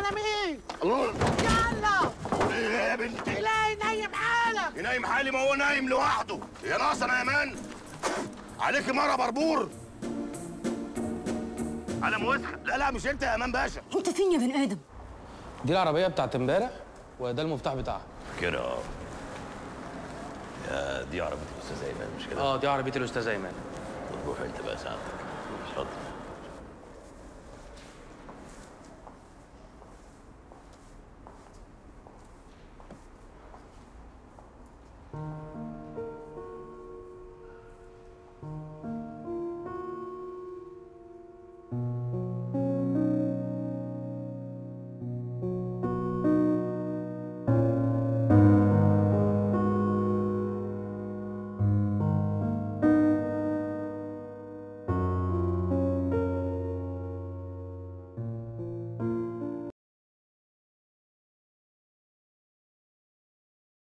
انا مين الله يلا ايه يا بنتي تلاقي نايم حالك ينايم حالي ما هو نايم لوحده يا ناقصه انا يا مان عليكي مره بربور على موسخه لا لا مش انت يا امان باشا انت فين يا بني ادم دي العربيه بتاعت امبارح وده المفتاح بتاعها كده اه يا دي عربية الأستاذ أيمن مش كده؟ اه دي عربيه الاستاذ ايمن روح أنت بقى ساعتك اتفضل